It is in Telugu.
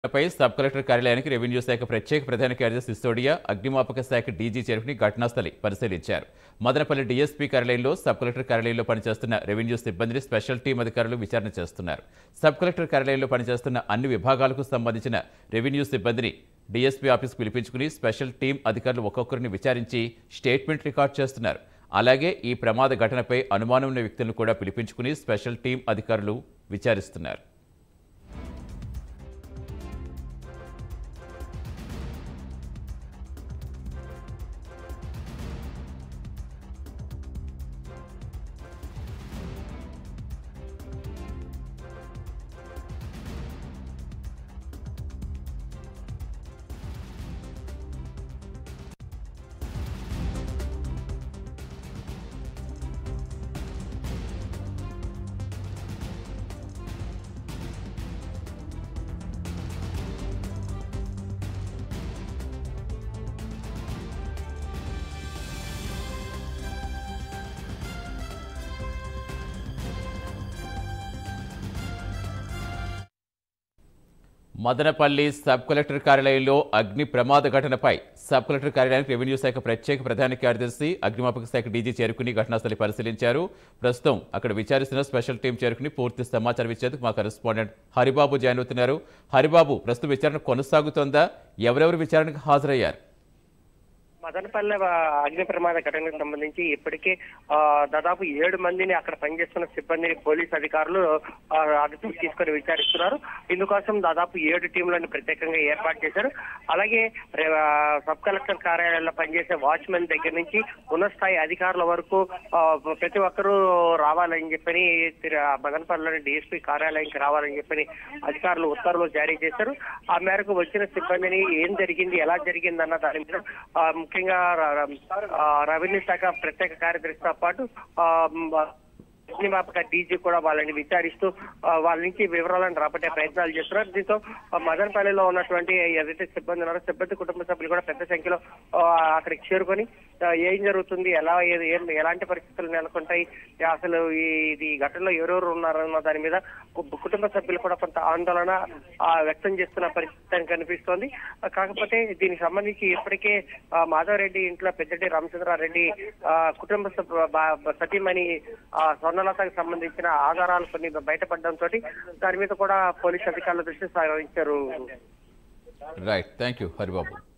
పై సబ్ కలెక్టర్ కార్యాలయానికి రెవెన్యూ శాఖ ప్రత్యేక ప్రధాన కార్యదర్శి సిసోడియా అగ్నిమాపక శాఖ డీజీ చేరుకుని ఘటనాస్థలి పరిశీలించారు మదనపల్లి డీఎస్పీ కార్యాలయంలో సబ్ కలెక్టర్ కార్యాలయంలో పనిచేస్తున్న రెవెన్యూ సిబ్బందిని స్పెషల్ టీం అధికారులు విచారణ చేస్తున్నారు సబ్ కలెక్టర్ కార్యాలయంలో పనిచేస్తున్న అన్ని విభాగాలకు సంబంధించిన రెవెన్యూ సిబ్బందిని డీఎస్పీ ఆఫీస్కు పిలిపించుకుని స్పెషల్ టీం అధికారులు ఒక్కొక్కరిని విచారించి స్టేట్మెంట్ రికార్డ్ చేస్తున్నారు అలాగే ఈ ప్రమాద ఘటనపై అనుమానం ఉన్న వ్యక్తులను కూడా పిలిపించుకుని స్పెషల్ టీం అధికారులు విచారిస్తున్నారు మదనపల్లి సబ్ కలెక్టర్ కార్యాలయంలో అగ్ని ప్రమాద ఘటనపై సబ్ కలెక్టర్ కార్యాలయానికి రెవెన్యూ శాఖ ప్రత్యేక ప్రధాన కార్యదర్శి అగ్నిమాపక శాఖ డీజీ చేరుకుని ఘటనాస్థలి పరిశీలించారు ప్రస్తుతం అక్కడ విచారిస్తున్న స్పెషల్ టీం చేరుకుని పూర్తి సమాచారం ఇచ్చేందుకు మా కరెస్పాండెంట్ హరిబాబు జాయిన్ అవుతున్నారు హరిబాబు ప్రస్తుతం విచారణ కొనసాగుతోందా ఎవరెవరు విచారణకు హాజరయ్యారు మదనపల్లె ఆ, అగ్ని ప్రమాద ఘటనకు సంబంధించి ఇప్పటికే ఆ, దాదాపు ఏడు మందిని అక్కడ పనిచేస్తున్న సిబ్బందిని పోలీస్ అధికారులు ఆ, అదుపులోకి తీసుకొని విచారిస్తున్నారు ఇందుకోసం దాదాపు ఏడు టీంలను ప్రత్యేకంగా ఏర్పాటు చేశారు అలాగే రే- ఆ, సబ్ కలెక్టర్ కార్యాలయంలో పనిచేసే వాచ్మెన్ దగ్గర నుంచి ఉన్నత స్థాయి అధికారుల వరకు ఆ, ప్రతి ఒక్కరూ రావాలని చెప్పని తిర- మదనపల్లిలోని డిఎస్పీ కార్యాలయానికి రావాలని చెప్పని అధికారులు ఉత్తర్వులు జారీ చేశారు ఆ మేరకు వచ్చిన సిబ్బందిని ఏం జరిగింది ఎలా జరిగింది అన్న దాని మీద ఆ, ముఖ్యంగా ర- ర- ఆ, రెవెన్యూ శాఖ ప్రత్యేక కార్యదర్శితో పాటు ఆ, మ్, అగ్నిమాపక డీజీ కూడా వాళ్ళని విచారిస్తూ ఆ, వాళ్ళ నుంచి వివరాలను రాబట్టే ప్రయత్నాలు చేస్తున్నారు దీంతో ఆ, మదనపల్లిలో ఉన్నటువంటి ఏదైతే సిబ్బంది ఉన్నారో సిబ్బంది కుటుంబ సభ్యులు కూడా పెద్ద సంఖ్యలో ఆ, అక్కడికి చేరుకొని ఆ, ఏం జరుగుతుంది ఎలా ఏది- ఏం ఎలాంటి పరిస్థితులు నెలకొంటాయి అసలు ఈ ఇది ఈ ఘటనలో ఎవరెవరు ఉన్నారన్న దాని మీద కు- కుటుంబ సభ్యులు కూడా కొంత ఆందోళన ఆ, వ్యక్తం చేస్తున్న పరిస్థితి కనిపిస్తోంది ఆ, కాకపోతే దీనికి సంబంధించి ఇప్పటికే ఆ, మాధవరెడ్డి ఇంట్లో పెద్దటి రామచంద్రారెడ్డి ఆ, కుటుంబ సభ్యు- బా- బా- సతీమణి ఆ, స్వర్ణలతకు సంబంధించిన ఆధారాలు కొన్ని బయటపడడంతో దాని మీద కూడా పోలీస్ అధికారుల దృష్టి సారించారు రైట్ థ్యాంక్ యూ హరిబాబు